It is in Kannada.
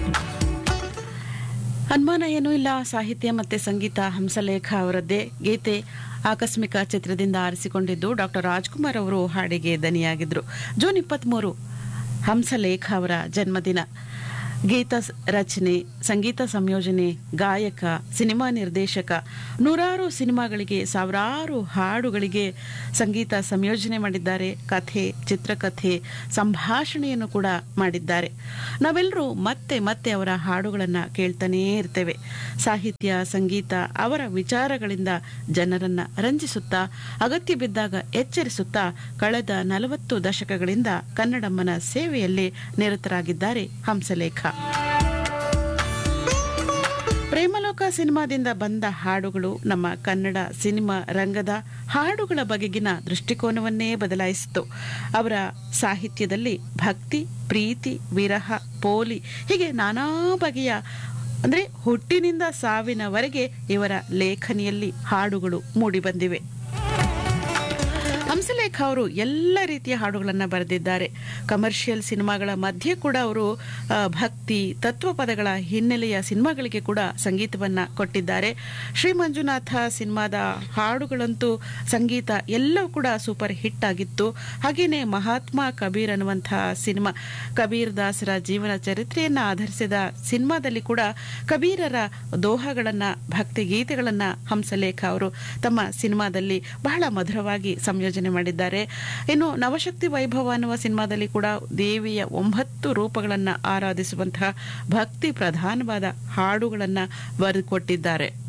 ಅನುಮಾನ ಏನೂ ಇಲ್ಲ ಸಾಹಿತ್ಯ ಮತ್ತೆ ಸಂಗೀತ ಹಂಸಲೇಖ ಅವರದ್ದೇ ಗೀತೆ ಆಕಸ್ಮಿಕ ಚಿತ್ರದಿಂದ ಆರಿಸಿಕೊಂಡಿದ್ದು ಡಾಕ್ಟರ್ ರಾಜ್ಕುಮಾರ್ ಅವರು ಹಾಡಿಗೆ ದನಿಯಾಗಿದ್ರು ಜೂನ್ ಇಪ್ಪತ್ತ್ಮೂರು ಹಂಸಲೇಖ ಅವರ ಜನ್ಮದಿನ ಗೀತ ಸ್- ರಚನೆ ಸಂಗೀತ ಸಂಯೋಜನೆ ಗಾಯಕ ಸಿನಿಮಾ ನಿರ್ದೇಶಕ ನೂರಾರು ಸಿನಿಮಾಗಳಿಗೆ ಸಾವಿರಾರು ಹಾಡುಗಳಿಗೆ ಸಂಗೀತ ಸಂಯೋಜನೆ ಮಾಡಿದ್ದಾರೆ ಕಥೆ ಚಿತ್ರಕಥೆ ಸಂಭಾಷಣೆಯನ್ನು ಕೂಡ ಮಾಡಿದ್ದಾರೆ ನಾವೆಲ್ಲರೂ ಮತ್ತೆ ಮತ್ತೆ ಅವರ ಹಾಡುಗಳನ್ನು ಕೇಳ್ತಾನೇ ಇರ್ತೇವೆ ಸಾಹಿತ್ಯ ಸಂಗೀತ ಅವರ ವಿಚಾರಗಳಿಂದ ಜನರನ್ನ ರಂಜಿಸುತ್ತಾ ಅಗತ್ಯ ಬಿದ್ದಾಗ ಎಚ್ಚರಿಸುತ್ತಾ ಕಳೆದ ನಲವತ್ತು ದಶಕಗಳಿಂದ ಕನ್ನಡಮ್ಮನ ಸೇವೆಯಲ್ಲಿ ನಿರತರಾಗಿದ್ದಾರೆ ಹಂಸಲೇಖ ಪ್ರೇಮಲೋಕ ಸಿನಿಮಾದಿಂದ ಬಂದ ಹಾಡುಗಳು ನಮ್ಮ ಕನ್ನಡ ಸಿನಿಮಾ ರಂಗದ ಹಾಡುಗಳ ಬಗೆಗಿನ ದೃಷ್ಟಿಕೋನವನ್ನೇ ಬದಲಾಯಿಸಿತು ಅವರ ಸಾಹಿತ್ಯದಲ್ಲಿ ಭಕ್ತಿ ಪ್ರೀತಿ ವಿರಹ ಪೋಲಿ ಹೀಗೆ ನಾನಾ ಬಗೆಯ ಅಂದರೆ ಹುಟ್ಟಿನಿಂದ ಸಾವಿನವರೆಗೆ ಇವರ ಲೇಖನಿಯಲ್ಲಿ ಹಾಡುಗಳು ಮೂಡಿಬಂದಿವೆ ಹಂಸಲೇಖ ಅವರು ಎಲ್ಲ ರೀತಿಯ ಹಾಡುಗಳನ್ನು ಬರೆದಿದ್ದಾರೆ ಕಮರ್ಷಿಯಲ್ ಸಿನಿಮಾಗಳ ಮಧ್ಯೆ ಕೂಡ ಅವರು ಆ, ಭಕ್ತಿ ತತ್ವಪದಗಳ ಹಿನ್ನೆಲೆಯ ಸಿನಿಮಾಗಳಿಗೆ ಕೂಡ ಸಂಗೀತವನ್ನ ಕೊಟ್ಟಿದ್ದಾರೆ ಶ್ರೀ ಮಂಜುನಾಥ ಸಿನಿಮಾದ ಹಾಡುಗಳಂತೂ ಸಂಗೀತ ಎಲ್ಲವೂ ಕೂಡ ಸೂಪರ್ ಹಿಟ್ ಆಗಿತ್ತು ಹಾಗೇನೆ ಮಹಾತ್ಮ ಕಬೀರ್ ಅನ್ನುವಂತಹ ಸಿನಿಮಾ ಕಬೀರ್ ದಾಸರ ಜೀವನ ಚರಿತ್ರೆಯನ್ನ ಆಧರಿಸಿದ ಸಿನಿಮಾದಲ್ಲಿ ಕೂಡ ಕಬೀರರ ದೋಹಗಳನ್ನ ಭಕ್ತಿ ಗೀತೆಗಳನ್ನ ಹಂಸಲೇಖ ಅವರು ತಮ್ಮ ಸಿನಿಮಾದಲ್ಲಿ ಬಹಳ ಮಧುರವಾಗಿ ಸಂಯೋಜನೆ ಮಾಡಿದ್ದಾರೆ ಇನ್ನು ನವಶಕ್ತಿ ವೈಭವ ಅನ್ನುವ ಸಿನಿಮಾದಲ್ಲಿ ಕೂಡ ದೇವಿಯ ಒಂಬತ್ತು ರೂಪಗಳನ್ನ ಆರಾಧಿಸುವಂತಹ ಭಕ್ತಿ ಪ್ರಧಾನವಾದ ಹಾಡುಗಳನ್ನ ಬರೆದುಕೊಟ್ಟಿದ್ದಾರೆ